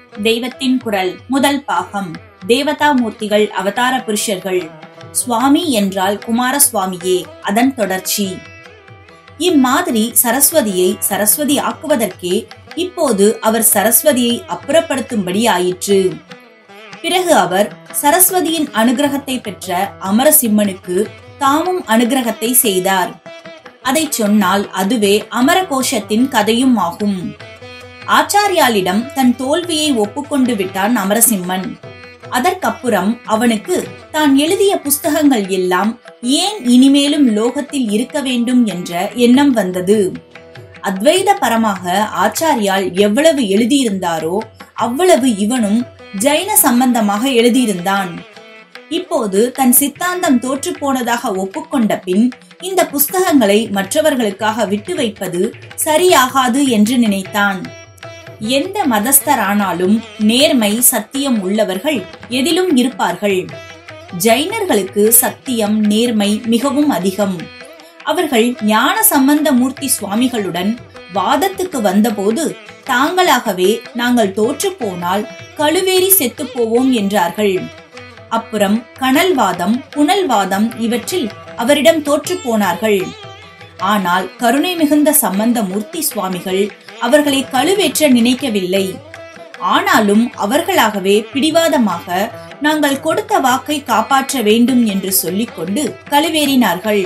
தெய்வத்தின் குரல் முதல் பாகம் தேவதா மூர்த்திகள் அவதார புருஷர்கள் சுவாமி என்றால் குமாரசுவாமியே அதன் தொடர்ச்சி இம்மாதிரி சரஸ்வதியை சரஸ்வதி ஆக்குவதற்கே இப்போது அவர் சரஸ்வதியை அப்புறப்படுத்தும்படி ஆயிற்று பிறகு அவர் சரஸ்வதியின் அனுகிரகத்தை பெற்ற அமரசிம்மனுக்கு தாமும் அனுகிரகத்தை செய்தார் அதை சொன்னால் அதுவே அமரகோஷத்தின் கதையும் ஆகும் ஆச்சாரியாலிடம் தன் தோல்வியை ஒப்புக்கொண்டு விட்டான் அமரசிம்மன் அதற்கப்புறம் அவனுக்கு தான் எழுதிய புஸ்தகங்கள் எல்லாம் ஏன் இனிமேலும் லோகத்தில் இருக்க வேண்டும் என்ற எண்ணம் வந்தது அத்வைத பரமாக ஆச்சாரியால் எவ்வளவு எழுதியிருந்தாரோ அவ்வளவு இவனும் ஜைன சம்பந்தமாக எழுதியிருந்தான் இப்போது தன் சித்தாந்தம் தோற்று போனதாக ஒப்புக்கொண்ட பின் இந்த புஸ்தகங்களை மற்றவர்களுக்காக விட்டு வைப்பது சரியாகாது என்று நினைத்தான் எந்த மதஸ்தரானாலும் நேர்மை சத்தியம் உள்ளவர்கள் எதிலும் இருப்பார்கள் ஜைனர்களுக்கு சத்தியம் நேர்மை மிகவும் அதிகம் அவர்கள் ஞான சம்பந்த மூர்த்தி சுவாமிகளுடன் வாதத்துக்கு வந்தபோது தாங்களாகவே நாங்கள் தோற்று போனால் கழுவேறி செத்து போவோம் என்றார்கள் அப்புறம் கனல்வாதம் புனல்வாதம் இவற்றில் அவரிடம் தோற்று போனார்கள் ஆனால் கருணை மிகுந்த சம்பந்த மூர்த்தி சுவாமிகள் அவர்களை கழுவேற்ற நினைக்கவில்லை ஆனாலும் அவர்களாகவே பிடிவாதமாக நாங்கள் கொடுத்த வாக்கை காப்பாற்ற வேண்டும் என்று சொல்லிக்கொண்டு கழுவேறினார்கள்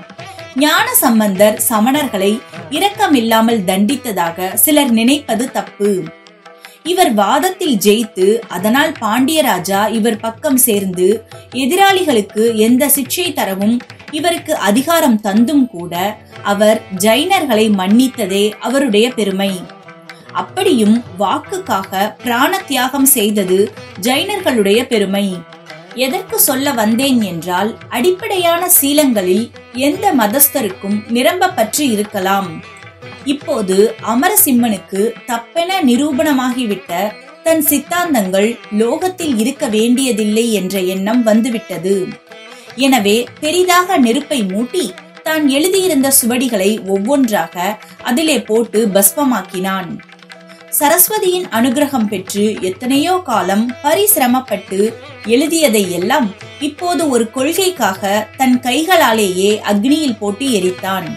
ஞான சம்பந்தர் சமணர்களை இரக்கமில்லாமல் தண்டித்ததாக சிலர் நினைப்பது தப்பு இவர் வாதத்தில் ஜெயித்து அதனால் பாண்டியராஜா இவர் பக்கம் சேர்ந்து எதிராளிகளுக்கு எந்த சிக்ஷை தரவும் இவருக்கு அதிகாரம் தந்தும் கூட அவர் ஜைனர்களை மன்னித்ததே அவருடைய பெருமை அப்படியும் வாக்குக்காக பிராண தியாகம் செய்தது ஜைனர்களுடைய பெருமை எதற்கு சொல்ல வந்தேன் என்றால் அடிப்படையான சீலங்களில் எந்த மதஸ்தருக்கும் நிரம்ப பற்றி இருக்கலாம் இப்போது அமரசிம்மனுக்கு தப்பென நிரூபணமாகிவிட்ட தன் சித்தாந்தங்கள் லோகத்தில் இருக்க வேண்டியதில்லை என்ற எண்ணம் வந்துவிட்டது எனவே பெரிதாக நெருப்பை மூட்டி தான் எழுதியிருந்த சுவடிகளை ஒவ்வொன்றாக அதிலே போட்டு பஸ்பமாக்கினான் சரஸ்வதியின் அனுகிரகம் பெற்று எத்தனையோ காலம் பரிசிரமப்பட்டு எழுதியதை எல்லாம் இப்போது ஒரு கொள்கைக்காக தன் கைகளாலேயே அக்னியில் போட்டு எரித்தான்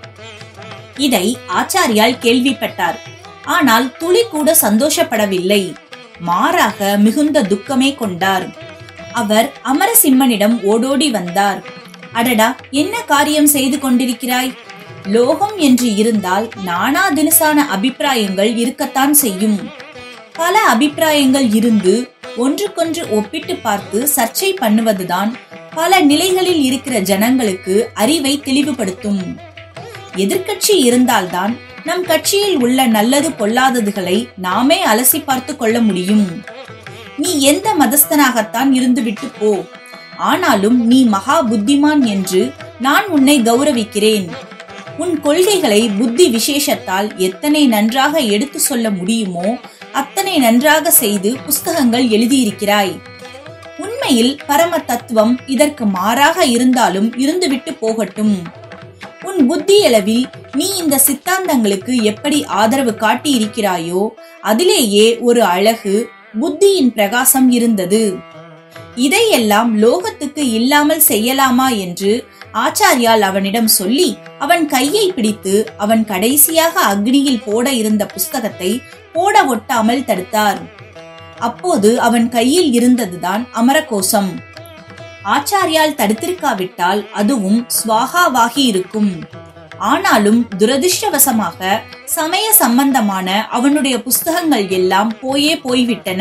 இதை ஆச்சாரியால் கேள்விப்பட்டார் ஆனால் துளி கூட சந்தோஷப்படவில்லை மாறாக மிகுந்த துக்கமே கொண்டார் அவர் அமரசிம்மனிடம் ஓடோடி வந்தார் அடடா என்ன காரியம் செய்து கொண்டிருக்கிறாய் லோகம் என்று இருந்தால் நானா தினசான அபிப்பிராயங்கள் இருக்கத்தான் செய்யும் பல அபிப்பிராயங்கள் இருந்து ஒன்றுக்கொன்று ஒப்பிட்டு பார்த்து சர்ச்சை பண்ணுவதுதான் பல நிலைகளில் இருக்கிற ஜனங்களுக்கு அறிவை தெளிவுபடுத்தும் எதிர்க்கட்சி இருந்தால்தான் நம் கட்சியில் உள்ள நல்லது பொல்லாததுகளை நாமே அலசி பார்த்து கொள்ள முடியும் நீ எந்த மதஸ்தனாகத்தான் இருந்துவிட்டு போ ஆனாலும் நீ மகா புத்திமான் என்று நான் உன்னை கௌரவிக்கிறேன் உன் கொள்கைகளை புத்தி விசேஷத்தால் எத்தனை நன்றாக எடுத்து சொல்ல முடியுமோ அத்தனை நன்றாக செய்து புஸ்தகங்கள் எழுதியிருக்கிறாய் உண்மையில் பரம தத்துவம் இதற்கு மாறாக இருந்தாலும் இருந்துவிட்டு போகட்டும் உன் புத்தியளவில் நீ இந்த சித்தாந்தங்களுக்கு எப்படி ஆதரவு காட்டி இருக்கிறாயோ அதிலேயே ஒரு அழகு புத்தியின் பிரகாசம் இருந்தது இதையெல்லாம் லோகத்துக்கு இல்லாமல் செய்யலாமா என்று ஆச்சாரியால் அவனிடம் சொல்லி அவன் கையை பிடித்து அவன் கடைசியாக அக்னியில் போட இருந்த புஸ்தகத்தை போட ஒட்டாமல் தடுத்தார் அப்போது அவன் கையில் இருந்ததுதான் அமரகோசம் ஆச்சாரியால் தடுத்திருக்காவிட்டால் அதுவும் ஸ்வாகாவாகி இருக்கும் ஆனாலும் துரதிருஷ்டவசமாக சமய சம்பந்தமான அவனுடைய புஸ்தகங்கள் எல்லாம் போயே போய்விட்டன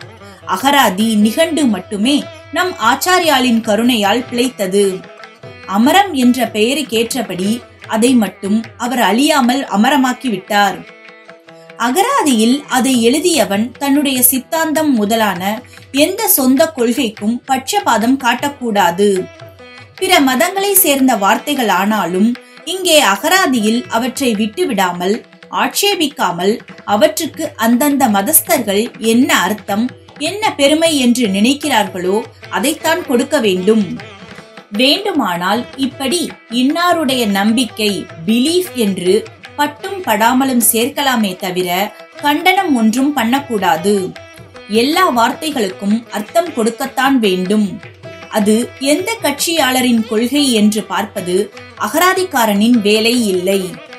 அகராதி நிகண்டு மட்டுமே நம் ஆச்சாரியாலின் கருணையால் பிழைத்தது அமரம் என்ற பெயருக்கேற்றபடி அதை மட்டும் அவர் அழியாமல் அமரமாக்கி விட்டார் அகராதியில் அதை எழுதியவன் தன்னுடைய சித்தாந்தம் முதலான எந்த சொந்த கொள்கைக்கும் பட்சபாதம் காட்டக்கூடாது பிற மதங்களை சேர்ந்த வார்த்தைகள் ஆனாலும் இங்கே அகராதியில் அவற்றை விட்டுவிடாமல் ஆட்சேபிக்காமல் அவற்றுக்கு அந்தந்த மதஸ்தர்கள் என்ன அர்த்தம் என்ன பெருமை என்று நினைக்கிறார்களோ அதைத்தான் கொடுக்க வேண்டும் வேண்டுமானால் இப்படி இன்னாருடைய நம்பிக்கை பிலீஃப் என்று பட்டும் படாமலும் சேர்க்கலாமே தவிர கண்டனம் ஒன்றும் பண்ணக்கூடாது எல்லா வார்த்தைகளுக்கும் அர்த்தம் கொடுக்கத்தான் வேண்டும் அது எந்த கட்சியாளரின் கொள்கை என்று பார்ப்பது அகராதிக்காரனின் வேலை இல்லை